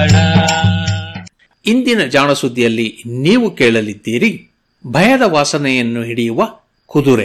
ಇಂದಿನ ಜಾಣ ಸುದ್ದಿಯಲ್ಲಿ ನೀವು ಕೇಳಲಿದ್ದೀರಿ ಭಯದ ವಾಸನೆಯನ್ನು ಹಿಡಿಯುವ ಕುದುರೆ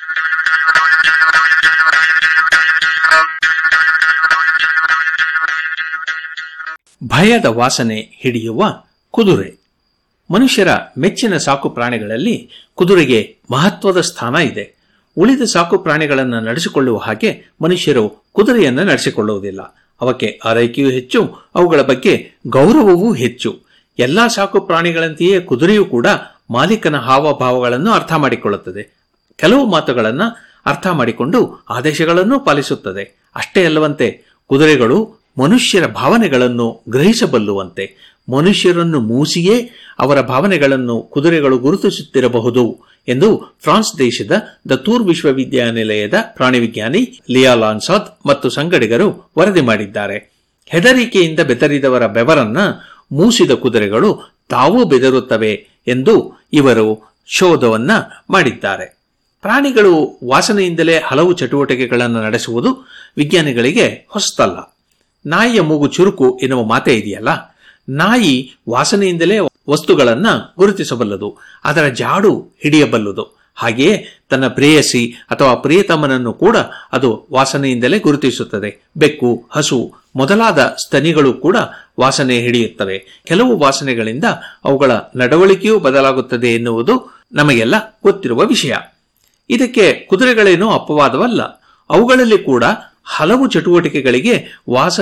ಭಯದ ವಾಸನೆ ಹಿಡಿಯುವ ಕುದುರೆ ಮನುಷ್ಯರ ಮೆಚ್ಚಿನ ಸಾಕು ಪ್ರಾಣಿಗಳಲ್ಲಿ ಕುದುರೆಗೆ ಮಹತ್ವದ ಸ್ಥಾನ ಇದೆ ಉಳಿದ ಸಾಕು ಪ್ರಾಣಿಗಳನ್ನು ನಡೆಸಿಕೊಳ್ಳುವ ಹಾಗೆ ಮನುಷ್ಯರು ಕುದುರೆಯನ್ನು ನಡೆಸಿಕೊಳ್ಳುವುದಿಲ್ಲ ಅವಕ್ಕೆ ಆರೈಕೆಯೂ ಹೆಚ್ಚು ಅವುಗಳ ಬಗ್ಗೆ ಗೌರವವೂ ಹೆಚ್ಚು ಎಲ್ಲಾ ಸಾಕು ಪ್ರಾಣಿಗಳಂತೆಯೇ ಕುದುರೆಯೂ ಕೂಡ ಮಾಲೀಕನ ಹಾವಭಾವಗಳನ್ನು ಅರ್ಥ ಮಾಡಿಕೊಳ್ಳುತ್ತದೆ ಕೆಲವು ಮಾತುಗಳನ್ನು ಅರ್ಥ ಮಾಡಿಕೊಂಡು ಆದೇಶಗಳನ್ನು ಪಾಲಿಸುತ್ತದೆ ಅಷ್ಟೇ ಅಲ್ಲವಂತೆ ಕುದುರೆಗಳು ಮನುಷ್ಯರ ಭಾವನೆಗಳನ್ನು ಗ್ರಹಿಸಬಲ್ಲುವಂತೆ ಮನುಷ್ಯರನ್ನು ಮೂಸಿಯೇ ಅವರ ಭಾವನೆಗಳನ್ನು ಕುದುರೆಗಳು ಗುರುತಿಸುತ್ತಿರಬಹುದು ಎಂದು ಫ್ರಾನ್ಸ್ ದೇಶದ ದ ತೂರ್ ವಿಶ್ವವಿದ್ಯಾನಿಲಯದ ಪ್ರಾಣಿವಿಜ್ಞಾನಿ ಲಿಯಾ ಲಾನ್ಸಾದ್ ಮತ್ತು ಸಂಗಡಿಗರು ವರದಿ ಮಾಡಿದ್ದಾರೆ ಹೆದರಿಕೆಯಿಂದ ಬೆದರಿದವರ ಬೆವರನ್ನ ಮೂಸಿದ ಕುದುರೆಗಳು ತಾವೂ ಬೆದರುತ್ತವೆ ಎಂದು ಇವರು ಶೋಧವನ್ನ ಮಾಡಿದ್ದಾರೆ ಪ್ರಾಣಿಗಳು ವಾಸನೆಯಿಂದಲೇ ಹಲವು ಚಟುವಟಿಕೆಗಳನ್ನು ನಡೆಸುವುದು ವಿಜ್ಞಾನಿಗಳಿಗೆ ಹೊಸತಲ್ಲ ನಾಯಿಯ ಮೂಗು ಚುರುಕು ಎನ್ನುವ ಮಾತೇ ಇದೆಯಲ್ಲ ನಾಯಿ ವಾಸನೆಯಿಂದಲೇ ವಸ್ತುಗಳನ್ನ ಗುರುತಿಸಬಲ್ಲದು ಅದರ ಜಾಡು ಹಿಡಿಯಬಲ್ಲದು ಹಾಗೆಯೇ ತನ್ನ ಪ್ರೇಯಸಿ ಅಥವಾ ಪ್ರಿಯತಮನನ್ನು ಕೂಡ ಅದು ವಾಸನೆಯಿಂದಲೇ ಗುರುತಿಸುತ್ತದೆ ಬೆಕ್ಕು ಹಸು ಮೊದಲಾದ ಸ್ತನಿಗಳು ಕೂಡ ವಾಸನೆ ಹಿಡಿಯುತ್ತವೆ ಕೆಲವು ವಾಸನೆಗಳಿಂದ ಅವುಗಳ ನಡವಳಿಕೆಯೂ ಬದಲಾಗುತ್ತದೆ ಎನ್ನುವುದು ನಮಗೆಲ್ಲ ಗೊತ್ತಿರುವ ವಿಷಯ ಇದಕ್ಕೆ ಕುದುರೆಗಳೇನೂ ಅಪವಾದವಲ್ಲ ಅವುಗಳಲ್ಲಿ ಕೂಡ ಹಲವು ಚಟುವಟಿಕೆಗಳಿಗೆ ವಾಸನೆ